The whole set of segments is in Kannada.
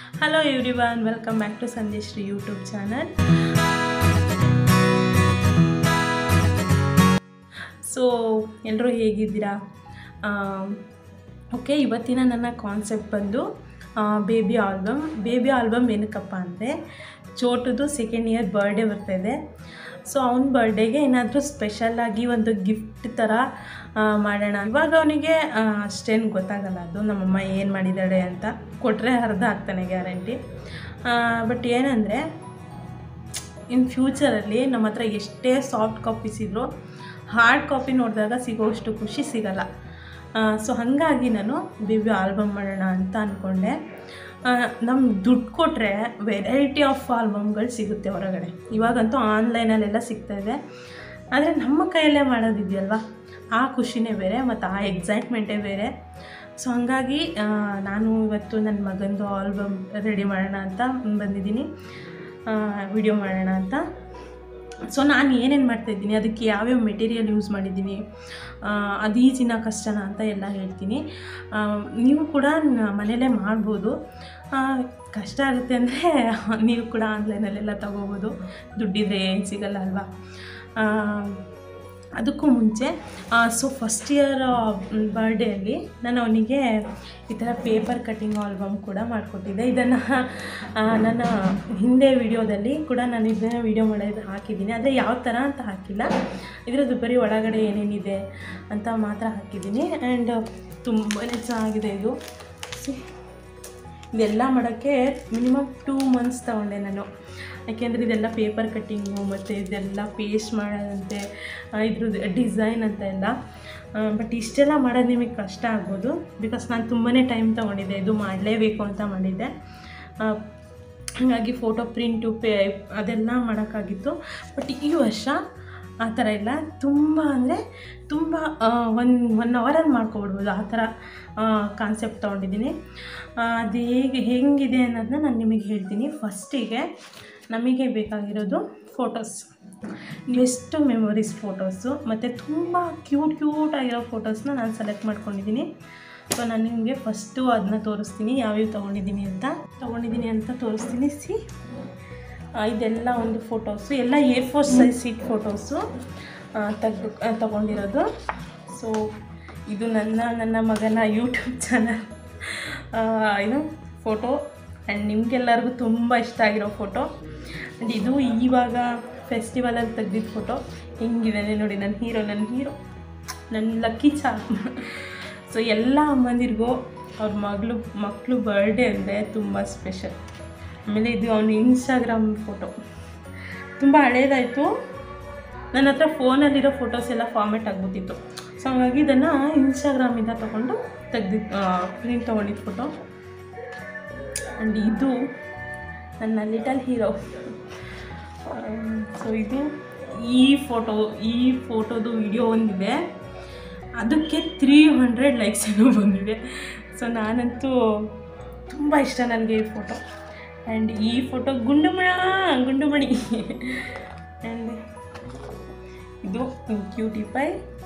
Hello everyone welcome back to Sandeshree YouTube channel so ಎಲ್ಲರೂ ಹೇಗಿದ್ದೀರಾ ಓಕೆ ಇವತ್ತಿನ ನನ್ನ ಕಾನ್ಸೆಪ್ಟ್ ಬಂದು ಬೇಬಿ ಆಲ್ಬಮ್ ಬೇಬಿ ಆಲ್ಬಮ್ ಏನಕ್ಕಪ್ಪ ಅಂದರೆ ಚೋಟುದು ಸೆಕೆಂಡ್ ಇಯರ್ ಬರ್ಡೇ ಬರ್ತಾಯಿದೆ ಸೊ ಅವನ ಬರ್ಡೇಗೆ ಏನಾದರೂ ಸ್ಪೆಷಲ್ಲಾಗಿ ಒಂದು ಗಿಫ್ಟ್ ಥರ ಆ, ಮಾಡೋಣ ಇವಾಗ ಅವನಿಗೆ ಅಷ್ಟೇನು ಗೊತ್ತಾಗಲ್ಲ ಅದು ನಮ್ಮಮ್ಮ ಏನು ಮಾಡಿದ್ದಾಳೆ ಅಂತ ಕೊಟ್ಟರೆ ಅರ್ಧ ಆಗ್ತಾನೆ ಗ್ಯಾರಂಟಿ ಬಟ್ ಏನಂದರೆ ಇನ್ ಫ್ಯೂಚರಲ್ಲಿ ನಮ್ಮ ಹತ್ರ ಎಷ್ಟೇ ಸಾಫ್ಟ್ ಕಾಪೀಸ್ ಇದ್ದರೂ ಹಾರ್ಡ್ ಕಾಪಿ ನೋಡಿದಾಗ ಸಿಗೋಷ್ಟು ಖುಷಿ ಸಿಗಲ್ಲ ಸೊ ಹಾಗಾಗಿ ನಾನು ಬೇಬಿ ಆಲ್ಬಮ್ ಮಾಡೋಣ ಅಂತ ಅಂದ್ಕೊಂಡೆ ನಮ್ಗೆ ದುಡ್ಡು ಕೊಟ್ಟರೆ ವೆರೈಟಿ ಆಫ್ ಆಲ್ಬಮ್ಗಳು ಸಿಗುತ್ತೆ ಹೊರಗಡೆ ಇವಾಗಂತೂ ಆನ್ಲೈನಲ್ಲೆಲ್ಲ ಸಿಗ್ತಾಯಿದೆ ಆದರೆ ನಮ್ಮ ಕೈಯಲ್ಲೇ ಮಾಡೋದಿದೆಯಲ್ವ ಆ ಖುಷಿನೇ ಬೇರೆ ಮತ್ತು ಆ ಎಕ್ಸೈಟ್ಮೆಂಟೇ ಬೇರೆ ಸೊ ಹಾಗಾಗಿ ಆ, ನಾನು ಇವತ್ತು ನನ್ನ ಮಗಂದು ಆಲ್ಬಮ್ ರೆಡಿ ಮಾಡೋಣ ಅಂತ ಬಂದಿದ್ದೀನಿ ವಿಡಿಯೋ ಮಾಡೋಣ ಅಂತ ಸೊ ನಾನು ಏನೇನು ಮಾಡ್ತಾಯಿದ್ದೀನಿ ಅದಕ್ಕೆ ಯಾವ್ಯಾವ ಮೆಟೀರಿಯಲ್ ಯೂಸ್ ಮಾಡಿದ್ದೀನಿ ಆ, ಅದು ಈಜಿನ ಕಷ್ಟನ ಅಂತ ಎಲ್ಲ ಹೇಳ್ತೀನಿ ಆ, ನೀವು ಕೂಡ ನ- ಮನೇಲೇ ಮಾಡ್ಬೋದು ಆ, ಕಷ್ಟ ಆಗುತ್ತೆ ಅಂದರೆ ನೀವು ಕೂಡ ಆನ್ಲೈನಲ್ಲೆಲ್ಲ ತಗೋಬೋದು ದುಡ್ಡಿದ್ರೆ ಏನು ಸಿಗಲ್ಲ ಅಲ್ವಾ ಆ, ಅದಕ್ಕೂ ಮುಂಚೆ ಸೊ ಫಸ್ಟ್ ಇಯರ್ ಬರ್ಡೇಯಲ್ಲಿ ನಾನು ಅವನಿಗೆ ಈ ಥರ ಪೇಪರ್ ಕಟ್ಟಿಂಗ್ ಆಲ್ಬಮ್ ಕೂಡ ಮಾಡಿಕೊಟ್ಟಿದ್ದೆ ಇದನ್ನು ನನ್ನ ಹಿಂದೆ ವಿಡಿಯೋದಲ್ಲಿ ಕೂಡ ನಾನು ಇದನ್ನು ವಿಡಿಯೋ ಮಾಡೋದು ಹಾಕಿದ್ದೀನಿ ಆದರೆ ಯಾವ ಥರ ಅಂತ ಹಾಕಿಲ್ಲ ಇದರದ್ದು ಬರೀ ಒಳಗಡೆ ಏನೇನಿದೆ ಅಂತ ಮಾತ್ರ ಹಾಕಿದ್ದೀನಿ ಆ್ಯಂಡ್ ತುಂಬಾ ಚೆನ್ನಾಗಿದೆ ಇದು See? ಇದೆಲ್ಲ ಮಾಡೋಕ್ಕೆ ಮಿನಿಮಮ್ ಟೂ ಮಂತ್ಸ್ ತೊಗೊಂಡೆ ನಾನು ಯಾಕೆಂದರೆ ಇದೆಲ್ಲ ಪೇಪರ್ ಕಟ್ಟಿಂಗು ಮತ್ತು ಇದೆಲ್ಲ ಪೇಸ್ಟ್ ಮಾಡೋದಂತೆ ಆ, ಇದ್ರದ್ದು ಡಿಸೈನ್ ಅಂತ ಎಲ್ಲ ಬಟ್ ಇಷ್ಟೆಲ್ಲ ಮಾಡೋದು ನಿಮಗೆ ಕಷ್ಟ ಆಗ್ಬೋದು ಬಿಕಾಸ್ ನಾನು ತುಂಬಾ ಟೈಮ್ ತೊಗೊಂಡಿದ್ದೆ ಇದು ಮಾಡಲೇಬೇಕು ಅಂತ ಮಾಡಿದ್ದೆ ಆ, ಹಾಗಾಗಿ ಫೋಟೋ ಪ್ರಿಂಟು ಪೇ ಅದೆಲ್ಲ ಮಾಡೋಕ್ಕಾಗಿತ್ತು ಬಟ್ ಈ ವರ್ಷ ಆ ಥರ ಇಲ್ಲ ತುಂಬ ಅಂದರೆ ತುಂಬ ಒನ್ ಒನ್ ಅವರಲ್ಲಿ ಮಾಡ್ಕೊಬಿಡ್ಬೋದು ಆ ಥರ ಕಾನ್ಸೆಪ್ಟ್ ತೊಗೊಂಡಿದ್ದೀನಿ ಆ, ಅದು ಹೇಗೆ ಹೆಂಗಿದೆ ಅನ್ನೋದನ್ನ ನಾನು ನಿಮಗೆ ಹೇಳ್ತೀನಿ ಫಸ್ಟಿಗೆ ನಮಗೆ ಬೇಕಾಗಿರೋದು ಫೋಟೋಸ್ ಎಷ್ಟು ಮೆಮೊರೀಸ್ ಫೋಟೋಸು ಮತ್ತು ತುಂಬ ಕ್ಯೂಟ್ ಕ್ಯೂಟ್ ಆಗಿರೋ ಫೋಟೋಸ್ನ ನಾನು ಸೆಲೆಕ್ಟ್ ಮಾಡ್ಕೊಂಡಿದ್ದೀನಿ ಸೊ ನಾನು ನಿಮಗೆ ಫಸ್ಟು ಅದನ್ನ ತೋರಿಸ್ತೀನಿ ಯಾವ್ಯಾವ ತೊಗೊಂಡಿದ್ದೀನಿ ಅಂತ ತೊಗೊಂಡಿದ್ದೀನಿ ಅಂತ ತೋರಿಸ್ತೀನಿ ಸಿ ಆ, ಇದೆಲ್ಲ ಒಂದು ಫೋಟೋಸು ಎಲ್ಲ A four size sheet photos ತೆಗ್ದು ತೊಗೊಂಡಿರೋದು ಸೊ ಇದು ನನ್ನ ನನ್ನ ಮಗನ ಯೂಟ್ಯೂಬ್ ಚಾನಲ್ ಏನು ಫೋಟೋ ಆ್ಯಂಡ್ ನಿಮಗೆಲ್ಲರಿಗೂ ತುಂಬ ಇಷ್ಟ ಆಗಿರೋ ಫೋಟೋ ಆ್ಯಂಡ್ ಇದು ಇವಾಗ ಫೆಸ್ಟಿವಲಲ್ಲಿ ತೆಗ್ದಿದ್ದ ಫೋಟೋ ಹೆಂಗಿದ್ದಾನೆ ನೋಡಿ ನನ್ನ ಹೀರೋ ನನ್ನ ಹೀರೋ ನನ್ನ ಲಕ್ಕಿ ಚಾ ಸೊ ಎಲ್ಲ ಅಮ್ಮಂದಿರಿಗೂ ಅವ್ರ ಮಗಳು ಮಕ್ಕಳು ಬರ್ಡೇ ಅಂದರೆ ತುಂಬ ಸ್ಪೆಷಲ್ ಆಮೇಲೆ ಇದು ಅವನ ಇನ್ಸ್ಟಾಗ್ರಾಮ್ ಫೋಟೋ ತುಂಬ ಹಳೇದಾಯಿತು ನನ್ನ ಹತ್ರ ಫೋನಲ್ಲಿರೋ ಫೋಟೋಸ್ ಎಲ್ಲ ಫಾರ್ಮೆಟ್ ಆಗ್ಬಿಟ್ಟಿತ್ತು ಸೊ ಹಾಗಾಗಿ ಇದನ್ನು ಇನ್ಸ್ಟಾಗ್ರಾಮಿಂದ ತೊಗೊಂಡು ತೆಗ್ದಿದ್ದು ಪ್ರಿಂಟ್ ತೊಗೊಂಡಿದ್ದು ಫೋಟೋ ಆ್ಯಂಡ್ ಇದು ನನ್ನ ಲಿಟಲ್ ಹೀರೋ ಸೊ ಇದು ಈ ಫೋಟೋ ಈ ಫೋಟೋದು ವಿಡಿಯೋ ಒಂದಿದೆ ಅದಕ್ಕೆ ತ್ರೀ ಹಂಡ್ರೆಡ್ ಲೈಕ್ಸ್ ಏನೋ ಬಂದಿದೆ ಸೊ ನಾನಂತೂ ತುಂಬ ಇಷ್ಟ ನನಗೆ ಈ ಫೋಟೋ ಆ್ಯಂಡ್ ಈ ಫೋಟೋ ಗುಂಡುಮಣ ಗುಂಡುಮಣಿ ಆ್ಯಂಡ್ ಇದು ಕ್ಯೂಟಿ ಪೈ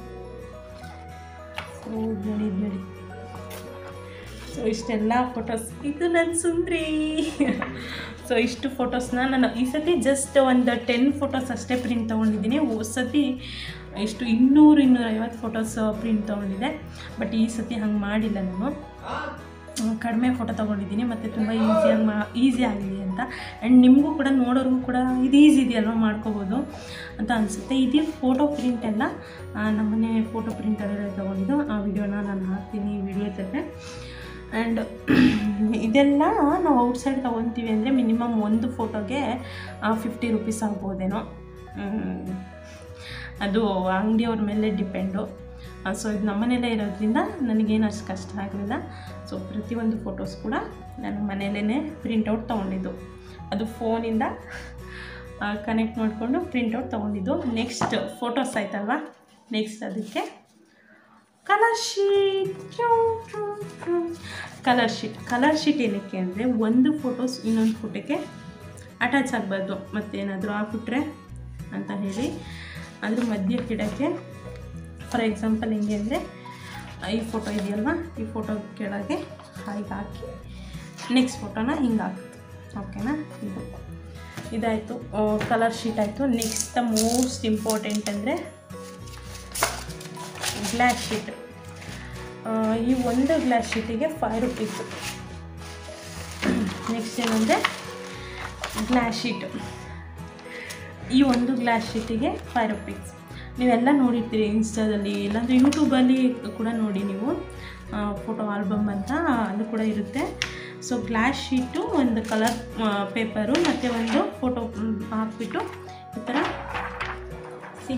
ಸೊ ನೋಡಿ ಇದ್ ನೋಡಿ ಸೊ ಇಷ್ಟೆಲ್ಲ ಫೋಟೋಸ್ ಇದು ನನ್ನ ಸುಂದ್ರಿ ಸೊ ಇಷ್ಟು ಫೋಟೋಸ್ನ ನಾನು ಈ ಸತಿ ಜಸ್ಟ್ ಒಂದು ಟೆನ್ ಫೋಟೋಸ್ ಅಷ್ಟೇ ಪ್ರಿಂಟ್ ತೊಗೊಂಡಿದ್ದೀನಿ ಹೋದ ಸತಿ ಇಷ್ಟು ಇನ್ನೂರು ಇನ್ನೂರೈವತ್ತು ಫೋಟೋಸ್ ಪ್ರಿಂಟ್ ತೊಗೊಂಡಿದ್ದೆ ಬಟ್ ಈ ಸತಿ ಹಂಗೆ ಮಾಡಿಲ್ಲ ನಾನು ಹ್ಮ್, ಕಡಿಮೆ ಫೋಟೋ ತೊಗೊಂಡಿದ್ದೀನಿ ಮತ್ತು ತುಂಬ ಈಸಿಯಾಗಿ ಮಾ ಈಸಿ ಆಗಿದೆ ಅಂತ ಆ್ಯಂಡ್ ನಿಮಗೂ ಕೂಡ ನೋಡೋರಿಗೂ ಕೂಡ ಇದು ಈಸಿ ಇದೆಯಲ್ವ ಮಾಡ್ಕೋಬೋದು ಅಂತ ಅನಿಸುತ್ತೆ ಇದು ಫೋಟೋ ಪ್ರಿಂಟ್ ಎಲ್ಲ ಆ, ನಮ್ಮನೆ ಫೋಟೋ ಪ್ರಿಂಟಲ್ಲಿ ತೊಗೊಂಡಿದ್ದು ಆ ವಿಡಿಯೋನ ನಾನು ಹಾಕ್ತೀನಿ ಈ ವಿಡಿಯೋ ಜೊತೆ ಆ್ಯಂಡ್ ಇದೆಲ್ಲ ನಾವು ಔಟ್ಸೈಡ್ ತೊಗೊತೀವಿ ಅಂದರೆ ಮಿನಿಮಮ್ ಒಂದು ಫೋಟೋಗೆ ಫಿಫ್ಟಿ ರುಪೀಸ್ ಆಗ್ಬೋದೇನೋ ಹ್ಮ್. ಅದು ಅಂಗಡಿಯವ್ರ ಮೇಲೆ ಡಿಪೆಂಡು ಸೊ ಇದು ನಮ್ಮನೇಲೇ ಇರೋದ್ರಿಂದ ನನಗೇನು ಅಷ್ಟು ಕಷ್ಟ ಆಗಲಿಲ್ಲ ಸೊ ಪ್ರತಿಯೊಂದು ಫೋಟೋಸ್ ಕೂಡ ನಾನು ಮನೇಲೇ ಪ್ರಿಂಟೌಟ್ ತೊಗೊಂಡಿದ್ದು ಅದು ಫೋನಿಂದ ಕನೆಕ್ಟ್ ಮಾಡಿಕೊಂಡು ಪ್ರಿಂಟೌಟ್ ತೊಗೊಂಡಿದ್ದು ನೆಕ್ಸ್ಟ್ ಫೋಟೋಸ್ ಆಯ್ತಲ್ವಾ ನೆಕ್ಸ್ಟ್ ಅದಕ್ಕೆ colour sheet colour sheet colour sheet ಏನಕ್ಕೆ ಅಂದರೆ ಒಂದು ಫೋಟೋಸ್ ಇನ್ನೊಂದು ಫೋಟೋಕ್ಕೆ ಅಟ್ಯಾಚ್ ಆಗಬಾರ್ದು ಮತ್ತೇನಾದರೂ ಹಾಕ್ಬಿಟ್ರೆ ಅಂತ ಹೇಳಿ ಅದ್ರ ಮಧ್ಯಕ್ಕೆ ಇಡೋಕ್ಕೆ ಫಾರ್ ಎಕ್ಸಾಂಪಲ್ ಹೆಂಗೆ ಅಂದರೆ ಈ ಫೋಟೋ ಇದೆಯಲ್ವಾ ಈ ಫೋಟೋ ಕೆಳಗೆ ಹಾಗೆ ಹಾಕಿ ನೆಕ್ಸ್ಟ್ ಫೋಟೋನ ಹಿಂಗೆ ಹಾಕ್ತು ಓಕೆನಾ ಇದು ಇದಾಯಿತು ಕಲರ್ ಶೀಟ್ ಆಯಿತು ನೆಕ್ಸ್ಟ್ ದ ಮೋಸ್ಟ್ ಇಂಪಾರ್ಟೆಂಟ್ ಅಂದರೆ ಗ್ಲಾಸ್ ಶೀಟ್ ಈ ಒಂದು ಗ್ಲಾಸ್ ಶೀಟಿಗೆ ಫೈವ್ ರುಪೀಸು ನೆಕ್ಸ್ಟ್ ಏನಂದರೆ ಗ್ಲಾಸ್ ಶೀಟು ಈ ಒಂದು ಗ್ಲಾಸ್ ಶೀಟಿಗೆ ಫೈವ್ ರುಪೀಸ್ ನೀವೆಲ್ಲ ನೋಡಿರ್ತೀರಿ ಇನ್ಸ್ಟಾದಲ್ಲಿ ಇಲ್ಲಾಂದರೆ ಯೂಟ್ಯೂಬಲ್ಲಿ ಕೂಡ ನೋಡಿ ನೀವು ಫೋಟೋ ಆಲ್ಬಮ್ ಅಂತ ಅದು ಕೂಡ ಇರುತ್ತೆ ಸೊ ಗ್ಲಾಸ್ ಶೀಟು ಒಂದು ಕಲರ್ ಪೇಪರು ಮತ್ತು ಒಂದು ಫೋಟೋ ಹಾಕ್ಬಿಟ್ಟು ಈ ಥರ ಸಿ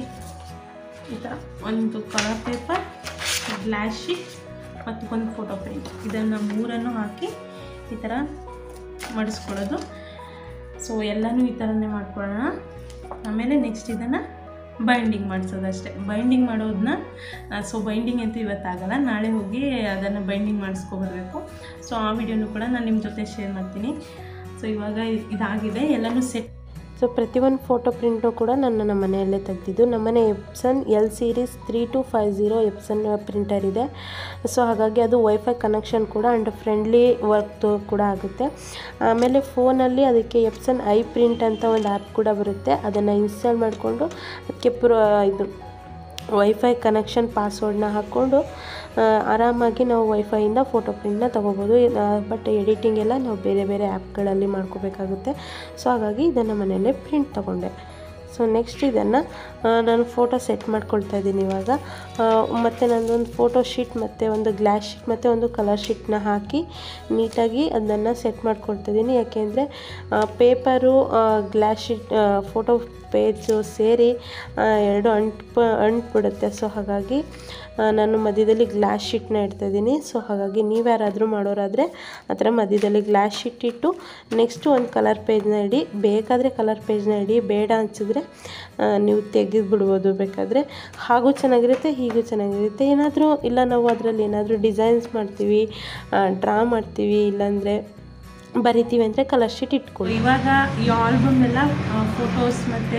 ಈ ಥರ ಒಂದು ಕಲರ್ ಪೇಪರ್ ಗ್ಲಾಸ್ ಶೀಟ್ ಮತ್ತು ಒಂದು ಫೋಟೋ ಪ್ರಿಂಟ್ ಇದನ್ನು ಮೂರನ್ನು ಹಾಕಿ ಈ ಥರ ಮಡಿಸ್ಕೊಳ್ಳೋದು ಸೊ ಎಲ್ಲನೂ ಈ ಥರನೇ ಮಾಡ್ಕೊಳ್ಳೋಣ ಆಮೇಲೆ ನೆಕ್ಸ್ಟ್ ಇದನ್ನು ಬೈಂಡಿಂಗ್ ಮಾಡಿಸೋದು ಅಷ್ಟೇ ಬೈಂಡಿಂಗ್ ಮಾಡೋದನ್ನ ಸೊ ಬೈಂಡಿಂಗ್ ಅಂತೂ ಇವತ್ತಾಗಲ್ಲ ನಾಳೆ ಹೋಗಿ ಅದನ್ನು ಬೈಂಡಿಂಗ್ ಮಾಡಿಸ್ಕೊಬರ್ಬೇಕು ಸೊ ಆ ವಿಡಿಯೋನು ಕೂಡ ನಾನು ನಿಮ್ಮ ಜೊತೆ ಶೇರ್ ಮಾಡ್ತೀನಿ ಸೊ ಇವಾಗ ಇದ್- ಇದಾಗಿದೆ ಎಲ್ಲನೂ ಸೆಟ್ ಸೊ ಪ್ರತಿಯೊಂದು ಫೋಟೋ ಪ್ರಿಂಟು ಕೂಡ ನಾನು ನಮ್ಮ ಮನೆಯಲ್ಲೇ ತೆಗೆದಿದ್ದು ನಮ್ಮನೆ Epson L series three two five zero Epson printer ಇದೆ ಸೊ ಹಾಗಾಗಿ ಅದು ವೈಫೈ ಕನೆಕ್ಷನ್ ಕೂಡ ಆ್ಯಂಡ್ ಫ್ರೆಂಡ್ಲಿ ವರ್ಕ್ ಕೂಡ ಆಗುತ್ತೆ ಆಮೇಲೆ ಫೋನಲ್ಲಿ ಅದಕ್ಕೆ ಎಪ್ಸನ್ ಐ ಪ್ರಿಂಟ್ ಅಂತ ಒಂದು ಆ್ಯಪ್ ಕೂಡ ಬರುತ್ತೆ ಅದನ್ನು ಇನ್ಸ್ಟಾಲ್ ಮಾಡಿಕೊಂಡು ಅದಕ್ಕೆ ಪ್ರೋ ಇದು ವೈಫೈ ಕನೆಕ್ಷನ್ ಪಾಸ್ವರ್ಡ್ನ ಹಾಕ್ಕೊಂಡು ಆ, ಆರಾಮಾಗಿ ನಾವು ವೈಫೈಯಿಂದ ಫೋಟೋ ಪ್ರಿಂಟ್ನ ತೊಗೋಬೋದು ಬಟ್ ಎಡಿಟಿಂಗ್ ಎಲ್ಲ ನಾವು ಬೇರೆ ಬೇರೆ ಆ್ಯಪ್ಗಳಲ್ಲಿ ಮಾಡ್ಕೋಬೇಕಾಗುತ್ತೆ ಸೊ ಹಾಗಾಗಿ ಇದನ್ನು ಮನೆಯಲ್ಲೇ ಪ್ರಿಂಟ್ ತೊಗೊಂಡೆ ಸೊ ನೆಕ್ಸ್ಟ್ ಇದನ್ನು ನಾನು ಫೋಟೋ ಸೆಟ್ ಮಾಡ್ಕೊಳ್ತಾ ಇದ್ದೀನಿ ಇವಾಗ ಮತ್ತು ನನ್ನದೊಂದು ಫೋಟೋ ಶೀಟ್ ಮತ್ತು ಒಂದು ಗ್ಲಾಸ್ ಶೀಟ್ ಮತ್ತು ಒಂದು ಕಲರ್ ಶೀಟ್ನ ಹಾಕಿ ನೀಟಾಗಿ ಅದನ್ನು ಸೆಟ್ ಮಾಡ್ಕೊಳ್ತಾ ಇದ್ದೀನಿ ಯಾಕೆಂದರೆ paper glass sheet photo page ಸೇರಿ ಆ, ಎರಡು ಅಂಟು ಅಂಟ್ಬಿಡುತ್ತೆ ಸೊ ಹಾಗಾಗಿ ಆ, ನಾನು ಮಧ್ಯದಲ್ಲಿ ಗ್ಲಾಸ್ ಶೀಟ್ನ ಇಡ್ತಾಯಿದ್ದೀನಿ ಸೊ ಹಾಗಾಗಿ ನೀವು ಯಾರಾದರೂ ಮಾಡೋರಾದರೆ ಆ ಥರ ಮಧ್ಯದಲ್ಲಿ ಗ್ಲಾಸ್ ಶೀಟ್ ಇಟ್ಟು ನೆಕ್ಸ್ಟು ಒಂದು ಕಲರ್ ಪೇಜ್ನ ಇಡಿ ಬೇಕಾದರೆ ಕಲರ್ ಪೇಜ್ನ ಇಡಿ ಬೇಡ ಅನಿಸಿದ್ರೆ ನೀವು ತೆಗೆದು ಬಿಡ್ಬೋದು ಬೇಕಾದರೆ ಹಾಗೂ ಚೆನ್ನಾಗಿರುತ್ತೆ ಹೀಗೂ ಚೆನ್ನಾಗಿರುತ್ತೆ ಏನಾದರೂ ಇಲ್ಲ ನಾವು ಅದರಲ್ಲಿ ಏನಾದರೂ ಡಿಸೈನ್ಸ್ ಮಾಡ್ತೀವಿ ಡ್ರಾ ಮಾಡ್ತೀವಿ ಇಲ್ಲಾಂದರೆ ಬರಿತೀವಿ ಅಂದರೆ ಕಲರ್ ಶೀಟ್ ಇಟ್ಕೊಳ್ಳಿ ಇವಾಗ ಈ ಆಲ್ಬಮ್ ಎಲ್ಲ ಫೋಟೋಸ್ ಮತ್ತು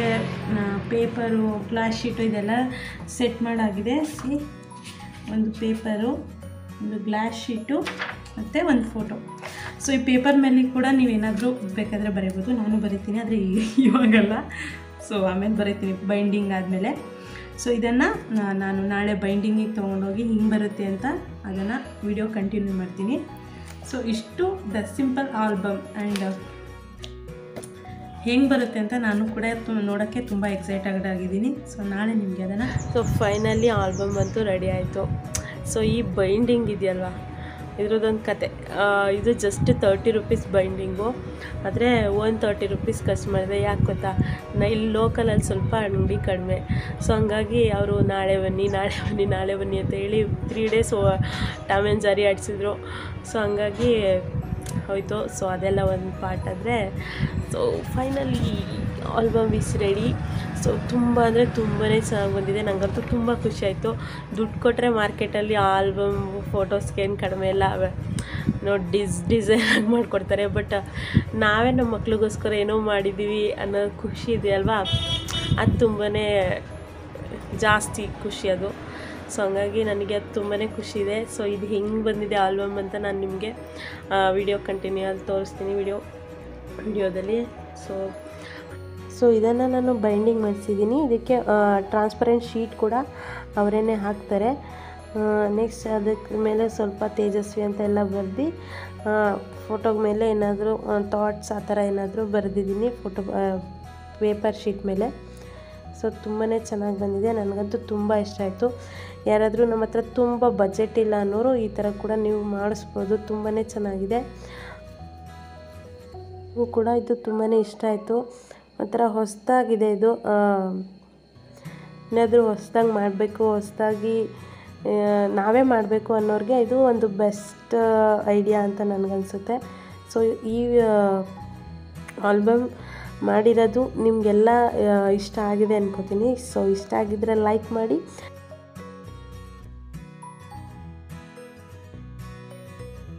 ಪೇಪರು ಗ್ಲಾಸ್ ಶೀಟು ಇದೆಲ್ಲ ಸೆಟ್ ಮಾಡಾಗಿದೆ ಸಿ ಒಂದು ಪೇಪರು ಒಂದು ಗ್ಲಾಸ್ ಶೀಟು ಮತ್ತು ಒಂದು ಫೋಟೋ ಸೊ ಈ ಪೇಪರ್ ಮೇಲೆ ಕೂಡ ನೀವೇನಾದರೂ ಬೇಕಾದರೆ ಬರೀಬೋದು ನಾನು ಬರಿತೀನಿ ಆದರೆ ಇವಾಗಲ್ಲ ಸೊ ಆಮೇಲೆ ಬರೀತೀನಿ ಬೈಂಡಿಂಗ್ ಆದಮೇಲೆ ಸೊ ಇದನ್ನು ನಾನು ನಾಳೆ ಬೈಂಡಿಂಗಿಗೆ ತೊಗೊಂಡೋಗಿ ಹಿಂಗೆ ಬರುತ್ತೆ ಅಂತ ಅದನ್ನು ವಿಡಿಯೋ ಕಂಟಿನ್ಯೂ ಮಾಡ್ತೀನಿ ಸೊ ಇಷ್ಟು ದ ಸಿಂಪಲ್ ಆಲ್ಬಮ್ ಆ್ಯಂಡ್ ಹೆಂಗೆ ಬರುತ್ತೆ ಅಂತ ನಾನು ಕೂಡ ತು- ನೋಡೋಕ್ಕೆ ತುಂಬ ಎಕ್ಸೈಟೆಡ್ ಆಗಿದ್ದೀನಿ ಸೊ ನಾಳೆ ನಿಮಗೆ ಅದನ್ನು ಸೊ ಫೈನಲಿ ಆಲ್ಬಮ್ ಅಂತೂ ರೆಡಿ ಆಯಿತು ಸೊ ಈ ಬೈಂಡಿಂಗ್ ಇದೆಯಲ್ವಾ ಇದ್ರದ್ದೊಂದು ಕತೆ ಆ, ಇದು ಜಸ್ಟ್ ತರ್ಟಿ ರುಪೀಸ್ ಬೈಂಡಿಂಗು ಆದರೆ ಒನ್ ತರ್ಟಿ ರುಪೀಸ್ ಖರ್ಚು ಮಾಡಿದೆ ಯಾಕೆ ಗೊತ್ತಾ ನಾ ಇಲ್ಲಿ ಲೋಕಲಲ್ಲಿ ಸ್ವಲ್ಪ ಅಂಗಡಿ ಕಡಿಮೆ ಸೊ ಹಂಗಾಗಿ ಅವರು ನಾಳೆ ಬನ್ನಿ ನಾಳೆ ಬನ್ನಿ ನಾಳೆ ಬನ್ನಿ ಅಂತ ಹೇಳಿ ತ್ರೀ ಡೇಸ್ ಟಾಮ್ ಆ್ಯಂಡ್ ಜಾರಿ ಆಡಿಸಿದ್ರು ಸೊ ಹಂಗಾಗಿ ಹೋಯ್ತು ಸೊ ಅದೆಲ್ಲ ಒಂದು ಪಾರ್ಟ್ ಆದರೆ so finally album is ready so ತುಂಬ ಅಂದರೆ ತುಂಬಾ ಚೆನ್ನಾಗಿ ಬಂದಿದೆ ನನಗಂತೂ ತುಂಬ ಖುಷಿ ಆಯಿತು ದುಡ್ಡು ಕೊಟ್ಟರೆ ಮಾರ್ಕೆಟಲ್ಲಿ ಆಲ್ಬಮ್ ಫೋಟೋಸ್ಗೆ ಏನು ಕಡಿಮೆ ಇಲ್ಲ ಅವೆ ನೋಡಿ ಡಿಸ್ ಡಿಸೈನ್ ಆಗಿ ಮಾಡಿಕೊಡ್ತಾರೆ ಬಟ್ ನಾವೇ ನಮ್ಮ ಮಕ್ಳಿಗೋಸ್ಕರ ಏನೋ ಮಾಡಿದ್ದೀವಿ ಅನ್ನೋ ಖುಷಿ ಇದೆಯಲ್ವಾ ಅದು ತುಂಬಾ ಜಾಸ್ತಿ ಖುಷಿ ಅದು ಸೊ ಹಂಗಾಗಿ ನನಗೆ ಅದು ತುಂಬಾ ಖುಷಿ ಇದೆ ಸೊ ಇದು ಹೆಂಗೆ ಬಂದಿದೆ ಆಲ್ಬಮ್ ಅಂತ ನಾನು ನಿಮಗೆ ವಿಡಿಯೋ ಕಂಟಿನ್ಯೂ ಆಗಿ ತೋರಿಸ್ತೀನಿ ವಿಡಿಯೋ ವಿಡಿಯೋದಲ್ಲಿ ಸೊ ಸೊ ಇದನ್ನು ನಾನು ಬೈಂಡಿಂಗ್ ಮಾಡಿಸಿದ್ದೀನಿ ಇದಕ್ಕೆ ಟ್ರಾನ್ಸ್ಪರೆಂಟ್ ಶೀಟ್ ಕೂಡ ಅವರೇನೆ ಹಾಕ್ತಾರೆ ನೆಕ್ಸ್ಟ್ ಅದಕ್ಕೆ ಮೇಲೆ ಸ್ವಲ್ಪ ತೇಜಸ್ವಿ ಅಂತ ಎಲ್ಲ ಬರೆದು ಫೋಟೋ ಮೇಲೆ ಏನಾದರೂ ಥಾಟ್ಸ್ ಆ ಥರ ಏನಾದರೂ ಬರೆದಿದ್ದೀನಿ ಫೋಟೋ ಪೇಪರ್ ಶೀಟ್ ಮೇಲೆ ಸೊ ತುಂಬಾ ಚೆನ್ನಾಗಿ ಬಂದಿದೆ ನನಗಂತೂ ತುಂಬ ಇಷ್ಟ ಆಯಿತು ಯಾರಾದರೂ ನಮ್ಮ ಹತ್ರ ತುಂಬ ಬಜೆಟ್ ಇಲ್ಲ ಅನ್ನೋರು ಈ ಥರ ಕೂಡ ನೀವು ಮಾಡಿಸ್ಬೋದು ತುಂಬಾ ಚೆನ್ನಾಗಿದೆ ನನಗೂ ಕೂಡ ಇದು ತುಂಬಾ ಇಷ್ಟ ಆಯಿತು ಒಂಥರ ಹೊಸದಾಗಿದೆ ಇದು ಏನಾದರೂ ಹೊಸ್ದಾಗಿ ಮಾಡಬೇಕು ಹೊಸ್ದಾಗಿ ನಾವೇ ಮಾಡಬೇಕು ಅನ್ನೋರಿಗೆ ಇದು ಒಂದು ಬೆಸ್ಟ್ ಐಡಿಯಾ ಅಂತ ನನಗನ್ಸುತ್ತೆ ಸೊ ಈ ಆಲ್ಬಮ್ ಮಾಡಿರೋದು ನಿಮಗೆಲ್ಲ ಇಷ್ಟ ಆಗಿದೆ ಅನ್ಕೋತೀನಿ ಸೊ ಇಷ್ಟ ಆಗಿದ್ರೆ ಲೈಕ್ ಮಾಡಿ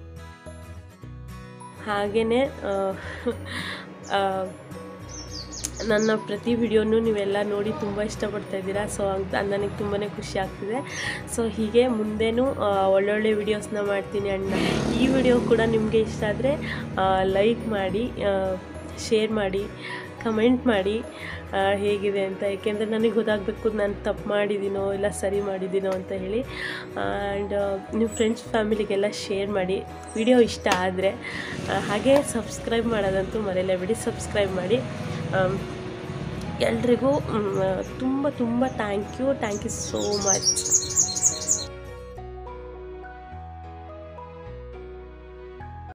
ಹಾಗೆಯೇ ನನ್ನ ಪ್ರತಿ ವಿಡಿಯೋನು ನೀವೆಲ್ಲ ನೋಡಿ ತುಂಬ ಇಷ್ಟಪಡ್ತಾ ಇದ್ದೀರಾ ಸೊ ಅಂತ ನನಗೆ ತುಂಬಾ ಖುಷಿ ಆಗ್ತಿದೆ ಸೊ ಹೀಗೆ ಮುಂದೇನು ಆ, ಒಳ್ಳೊಳ್ಳೆ ವಿಡಿಯೋಸ್ನ ಮಾಡ್ತೀನಿ ಅಣ್ಣ ಈ ವಿಡಿಯೋ ಕೂಡ ನಿಮಗೆ ಇಷ್ಟ ಆದರೆ ಲೈಕ್ ಮಾಡಿ ಶೇರ್ ಮಾಡಿ ಕಮೆಂಟ್ ಮಾಡಿ ಆ, ಹೇಗಿದೆ ಅಂತ ಏಕೆಂದರೆ ನನಗೆ ಗೊತ್ತಾಗಬೇಕು ನಾನು ತಪ್ಪು ಮಾಡಿದ್ದೀನೋ ಇಲ್ಲ ಸರಿ ಮಾಡಿದ್ದೀನೋ ಅಂತ ಹೇಳಿ ಆ್ಯಂಡ್ ನಿಮ್ಮ ಫ್ರೆಂಡ್ಸ್ ಫ್ಯಾಮಿಲಿಗೆಲ್ಲ ಶೇರ್ ಮಾಡಿ ವಿಡಿಯೋ ಇಷ್ಟ ಆದರೆ ಹಾಗೆ ಸಬ್ಸ್ಕ್ರೈಬ್ ಮಾಡೋದಂತೂ ಮರೆಯಲೇಬೇಡಿ ಸಬ್ಸ್ಕ್ರೈಬ್ ಮಾಡಿ ಆಮ್, ಎಲ್ರಿಗೂ ಮ್, ತುಂಬ ತುಂಬ thank you thank you so much